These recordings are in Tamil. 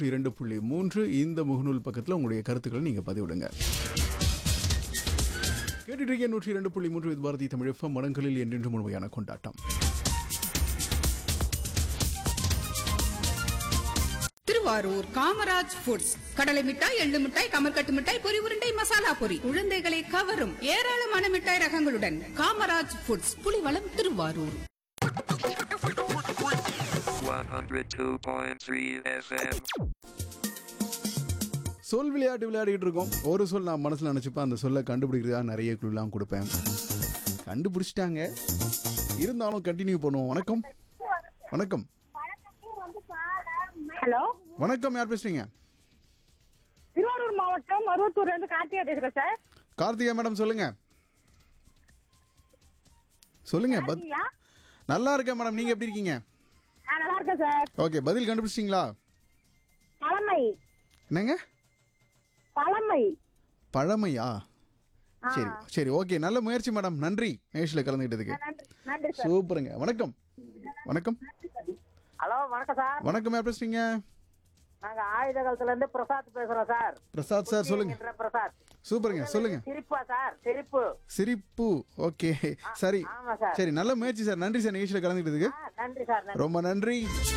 நூற்றி இரண்டு புள்ளி மூன்று இந்த முகநூல் பக்கத்தில் உங்களுடைய கருத்துக்களை நீங்கள் பதிவிடுங்க கேட்டுட்டு இருக்கேன் நூற்றி இரண்டு புள்ளி மூன்று இது பாரதி தமிழ் எஃப்எம் மடங்களில் என்றென்று முழுமையான கொண்டாட்டம் திருவாரூர் காமராஜ் ஃபுட்ஸ் கடலை மிட்டாய் எள்ளு மிட்டாய் கமர்கட்டு மிட்டாய் பொரி உருண்டை மசாலா பொரி குழந்தைகளை கவரும் ஏராளமான மிட்டாய் ரகங்களுடன் காமராஜ் ஃபுட்ஸ் புலிவளம் திருவாரூர் 102.3 FM. சொல் விளையாட்டு விளையாடிட்டு இருக்கோம் ஒரு சொல் நான் மனசில் நினச்சிப்பேன் அந்த சொல்லை கண்டுபிடிக்கிறதா நிறைய குழுலாம் கொடுப்பேன் கண்டுபிடிச்சிட்டாங்க இருந்தாலும் கண்டினியூ பண்ணுவோம் வணக்கம் வணக்கம் ஹலோ வணக்கம் யார் பேசுறீங்க திருவாரூர் மாவட்டம் மருவத்தூர்ல இருந்து கார்த்திகா பேசுறேன் சார் கார்த்திகா மேடம் சொல்லுங்க சொல்லுங்க பத் இருக்கீங்களா? நல்லா இருக்கேன் மேடம் நீங்க எப்படி இருக்கீங்க நான் நல்லா இருக்கேன் சார் ஓகே பதில் கண்டுபிடிச்சிங்களா பழமை என்னங்க பழமை பழமையா சரி சரி ஓகே நல்ல முயற்சி மேடம் நன்றி நேஷில் கலந்துக்கிட்டதுக்கு நன்றி நன்றி சார் சூப்பருங்க வணக்கம் வணக்கம் ஹலோ வணக்கம் சார் வணக்கம் யார் பேசுறீங்க நாங்க ஆயுத காலத்துல இருந்து பிரசாத் பேசுறோம் சார் பிரசாத் சார் சொல்லுங்க என்ற பிரசாத் சூப்பருங்க சொல்லுங்க சிரிப்பா சார் சிரிப்பு சிரிப்பு ஓகே சரி ஆமா சார் சரி நல்ல முயற்சி சார் நன்றி சார் நிகழ்ச்சியில் கலந்துக்கிட்டதுக்கு ஆ, நன்றி சார் நன்றி ரொம்ப நன்றி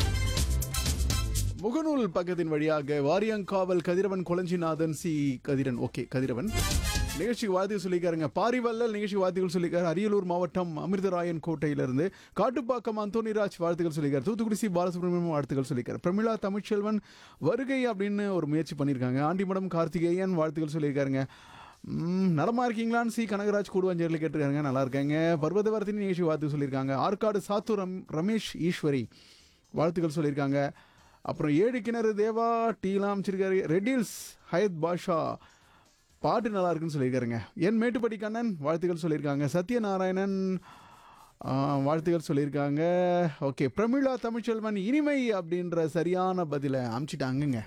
முகநூல் பக்கத்தின் வழியாக வாரியங்காவல் கதிரவன் கொளஞ்சிநாதன் சி கதிரன் ஓகே கதிரவன் நிகழ்ச்சி வாழ்த்து சொல்லிக்காருங்க பாரிவல்லல் நிகழ்ச்சி வாழ்த்துக்கள் சொல்லிக்காரு அரியலூர் மாவட்டம் அமிர்தராயன் கோட்டையிலிருந்து காட்டுப்பாக்கம் அந்தோனிராஜ் வாழ்த்துக்கள் சொல்லிக்காரு தூத்துக்குடி சி பாலசுப்ரமணியம் வாழ்த்துக்கள் சொல்லிக்காரு பிரமிளா தமிழ்ச்செல்வன் வருகை அப்படின்னு ஒரு முயற்சி பண்ணியிருக்காங்க ஆண்டிமடம் கார்த்திகேயன் வாழ்த்துக்கள் சொல்லியிருக்காருங்க ம், நலமா இருக்கீங்களான்னு சி கனகராஜ் கூடுவாஞ்சேரியில் கேட்டிருக்காங்க நல்லா இருக்காங்க பர்வதவர்த்தினி நிகழ்ச்சி வாழ்த்து சொல்லியிருக்காங்க ஆற்காடு சாத்தூர் ரம் ரமேஷ் ஈஸ்வரி வாழ்த்துக்கள் சொல்லியிருக்காங்க அப்புறம் ஏழு கிணறு தேவா டீலாம் அமைச்சிருக்காரு ரெட்டில்ஸ் ஹயத் பாஷா பாட்டு நல்லா இருக்குன்னு சொல்லியிருக்காருங்க என் மேட்டுப்பட்டி கண்ணன் வாழ்த்துக்கள் சொல்லியிருக்காங்க சத்யநாராயணன் ஆ, வாழ்த்துக்கள் சொல்லியிருக்காங்க ஓகே பிரமிளா தமிழ்ச்செல்வன் இனிமை அப்படின்ற சரியான பதிலை அமுச்சிட்டாங்கங்க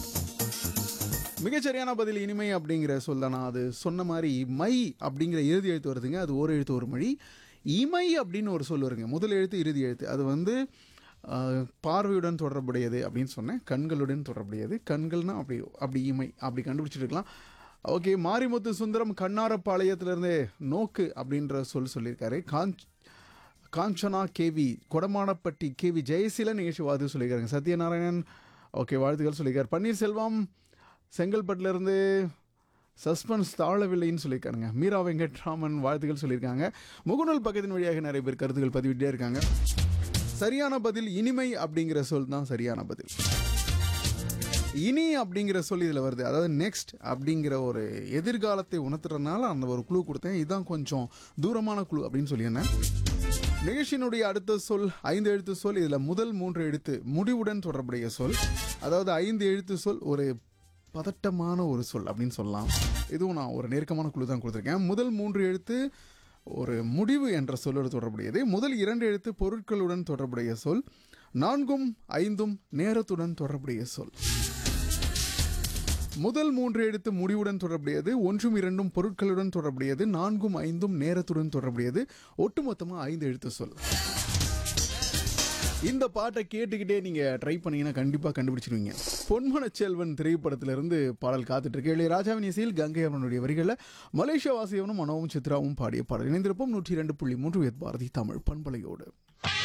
மிகச்சரியான பதில் இனிமை அப்படிங்கிற சொல்லனா அது சொன்ன மாதிரி மை அப்படிங்கிற இறுதி எழுத்து வருதுங்க அது ஒரு எழுத்து ஒரு மொழி இமை அப்படின்னு ஒரு சொல் வருங்க முதல் எழுத்து இறுதி எழுத்து அது வந்து ஆஹ், பார்வையுடன் தொடர்புடையது அப்படின்னு சொன்னேன் கண்களுடன் தொடர்புடையது கண்கள்னா அப்படி அப்படி இமை அப்படி கண்டுபிடிச்சிருக்கலாம் ஓகே மாரிமுத்து சுந்தரம் கண்ணாரப்பாளையத்திலிருந்து நோக்கு அப்படின்ற சொல் சொல்லியிருக்காரு காஞ்ச் காஞ்சனா கேவி கொடமானப்பட்டி கேவி ஜெயசீலன் நிகழ்ச்சி வாழ்த்து சொல்லியிருக்காங்க சத்யநாராயணன் ஓகே வாழ்த்துக்கள் சொல்லியிருக்காரு பன்னீர்செல்வம் செங்கல்பட்டுலேருந்து சஸ்பென்ஸ் தாழவில்லைன்னு சொல்லியிருக்காருங்க மீரா வெங்கட்ராமன் வாழ்த்துக்கள் சொல்லியிருக்காங்க முகநூல் பக்கத்தின் வழியாக நிறைய பேர் கருத்துக்கள் பதிவிட்டே இருக்காங்க சரியான பதில் இனிமை அப்படிங்கிற சொல் தான் சரியான பதில் இனி அப்படிங்கிற சொல் இதில் வருது அதாவது நெக்ஸ்ட் அப்படிங்கிற ஒரு எதிர்காலத்தை உணர்த்துறதுனால அந்த ஒரு குழு கொடுத்தேன் இதுதான் கொஞ்சம் தூரமான குழு அப்படின்னு சொல்லியிருந்தேன் நிகழ்ச்சியினுடைய அடுத்த சொல் ஐந்து எழுத்து சொல் இதில் முதல் மூன்று எழுத்து முடிவுடன் தொடர்புடைய சொல் அதாவது ஐந்து எழுத்து சொல் ஒரு பதட்டமான ஒரு சொல் அப்படின்னு சொல்லலாம் இதுவும் நான் ஒரு நெருக்கமான குழு தான் கொடுத்துருக்கேன் முதல் மூன்று எழுத்து ஒரு முடிவு என்ற சொல்லோடு தொடர்புடையது முதல் இரண்டு எழுத்து பொருட்களுடன் தொடர்புடைய சொல் நான்கும் ஐந்தும் நேரத்துடன் தொடர்புடைய சொல் முதல் மூன்று எழுத்து முடிவுடன் தொடர்புடையது ஒன்றும் இரண்டும் பொருட்களுடன் தொடர்புடையது நான்கும் ஐந்தும் நேரத்துடன் தொடர்புடையது ஒட்டுமொத்தமாக ஐந்து எழுத்து சொல் இந்த பாட்டை கேட்டுக்கிட்டே நீங்க ட்ரை பண்ணீங்கன்னா கண்டிப்பா கண்டுபிடிச்சிருவீங்க பொன்மனச் செல்வன் திரைப்படத்திலிருந்து பாடல் காத்துட்டு இருக்கு இளையராஜாவின் இசையில் கங்கை அவனுடைய வரிகளில் மலேசியா வாசியவனும் மனோவும் சித்ராவும் பாடிய பாடல் இணைந்திருப்போம் நூற்றி இரண்டு புள்ளி மூன்று பாரதி தமிழ் பண்பலையோடு